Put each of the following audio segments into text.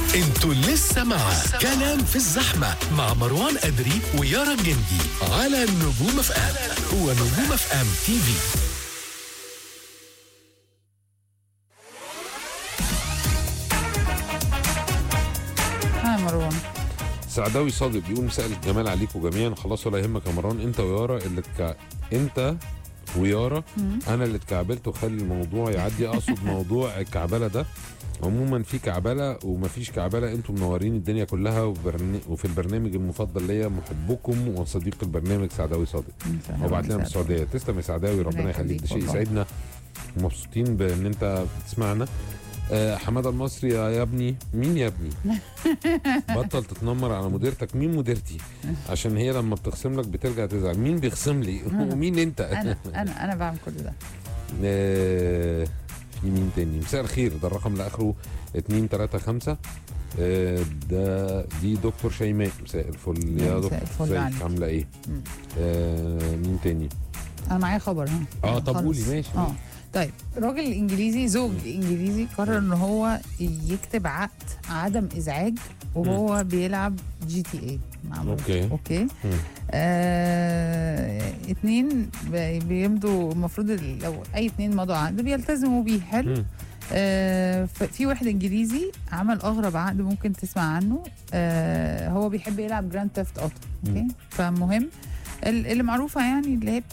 انتوا لسه مع كلام في الزحمة مع مروان أدري ويارا جندي على نجوم اف ام ونجوم اف ام تي في ها مروان سعداوي صادق بيقول مساء الجمال عليكم جميعا خلاص ولا يهمك يا مروان انت ويارا اللي تكع... انت ويارا انا اللي اتكعبلت وخلي الموضوع يعدي اقصد موضوع الكعبله ده عموما في كعبله ومفيش كعبله انتم منورين الدنيا كلها وبرن... وفي البرنامج المفضل ليا محبكم وصديق البرنامج سعداوي صادق هو بعت لنا من السعوديه تسلم يا سعداوي ربنا ربنا يخليك ده شيء يخليك والله. يسعدنا ومبسوطين بان انت بتسمعنا آه، حماده المصري يا يا ابني مين يا ابني بطل تتنمر على مديرتك مين مديرتي عشان هي لما بتخصم لك بترجع تزعل مين بيخصم لي ومين انت انا انا انا بعمل كل ده آه، في مين تاني مساء الخير ده الرقم اللي اخره 235 آه، ده دي دكتور شيماء مساء الفل يا مساء دكتور الفل ازيك عليك. عامله ايه مم. آه، مين تاني انا معايا خبر ها اه طب خلاص. قولي ماشي اه طيب راجل انجليزي زوج انجليزي قرر ان هو يكتب عقد عدم ازعاج وهو بيلعب جي تي اي مع مراته. أوكي. اوكي مم. آه اتنين بي- بيمضوا المفروض ال- لو اي اتنين مضوا عقد بيلتزموا بيه حلو مم. آه ف- في واحد انجليزي عمل اغرب عقد ممكن تسمع عنه آه هو بيحب يلعب جراند ثيفت اوتو اوكي مم. فمهم ال- اللي معروفه يعني اللي هي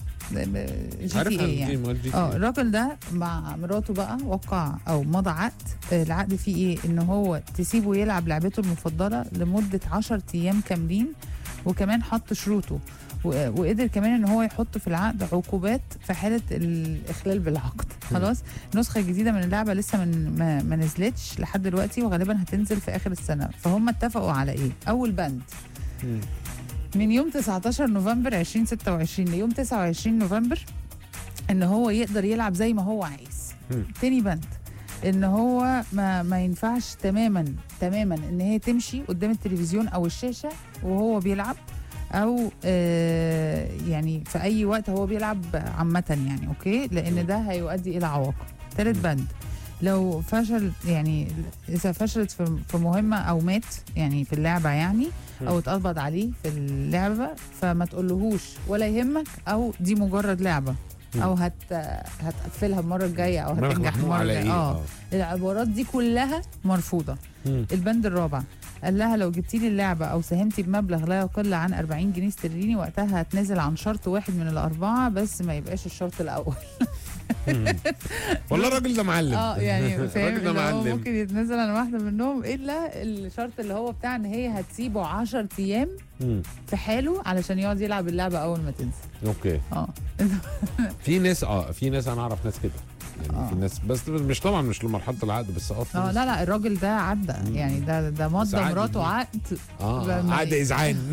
جي عارف تي اي يعني مال جي تي اه إيه. الراجل ده مع مراته بقى وقع او مضى عقد آه، العقد فيه ايه ان هو تسيبه يلعب لعبته المفضله لمده 10 ايام كاملين وكمان حط شروطه و- وقدر كمان ان هو يحط في العقد عقوبات في حاله الاخلال بالعقد خلاص النسخه الجديده من اللعبه لسه من ما, ما نزلتش لحد دلوقتي وغالبا هتنزل في اخر السنه فهم اتفقوا على ايه اول بند مم. من يوم 19 نوفمبر 2026 ليوم 29 نوفمبر ان هو يقدر يلعب زي ما هو عايز مم. تاني بند ان هو ما ما ينفعش تماما تماما ان هي تمشي قدام التلفزيون او الشاشه وهو بيلعب او آه يعني في اي وقت هو بيلعب عامه يعني اوكي لان ده هيؤدي الى عواقب تالت بند لو فشل يعني اذا فشلت في في مهمه او مات يعني في اللعبه يعني او اتقبض عليه في اللعبه فما تقولهوش ولا يهمك او دي مجرد لعبه او هت هتقفلها المره الجايه او دماغك هتنجح محمول المره على الجايه ايه اه العبارات دي كلها مرفوضه مم. البند الرابع قال لها لو جبتي لي اللعبه او ساهمتي بمبلغ لا يقل عن 40 جنيه استرليني وقتها هتنزل عن شرط واحد من الاربعه بس ما يبقاش الشرط الاول مم. والله الراجل ده معلم اه يعني فاهم الراجل ده اللي هو معلم ممكن يتنزل عن واحده منهم الا الشرط اللي هو بتاع ان هي هتسيبه 10 ايام مم. في حاله علشان يقعد يلعب اللعبه اول ما تنزل اوكي اه في ناس اه في ناس انا اعرف ناس كده يعني آه. في ناس بس مش طبعا مش لمرحله العقد بس اه في اه ناس- لا لا الراجل ده عدى مم. يعني ده ده بس مضى عادي مراته دي. عقد اه ما- عقد اذعان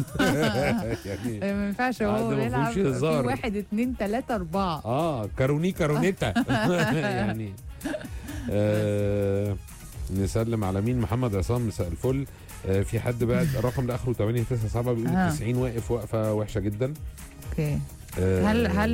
يعني ما ينفعش عقد هو ما بيلعب فيهوش في هزار. واحد اتنين تلاته اربعه اه كاروني كارونيتا يعني آه نسلم على مين محمد عصام مساء الفل آه في حد بعت الرقم اللي اخره 897 بيقول آه. 90 واقف وقفه وحشه جدا اوكي آه هل هل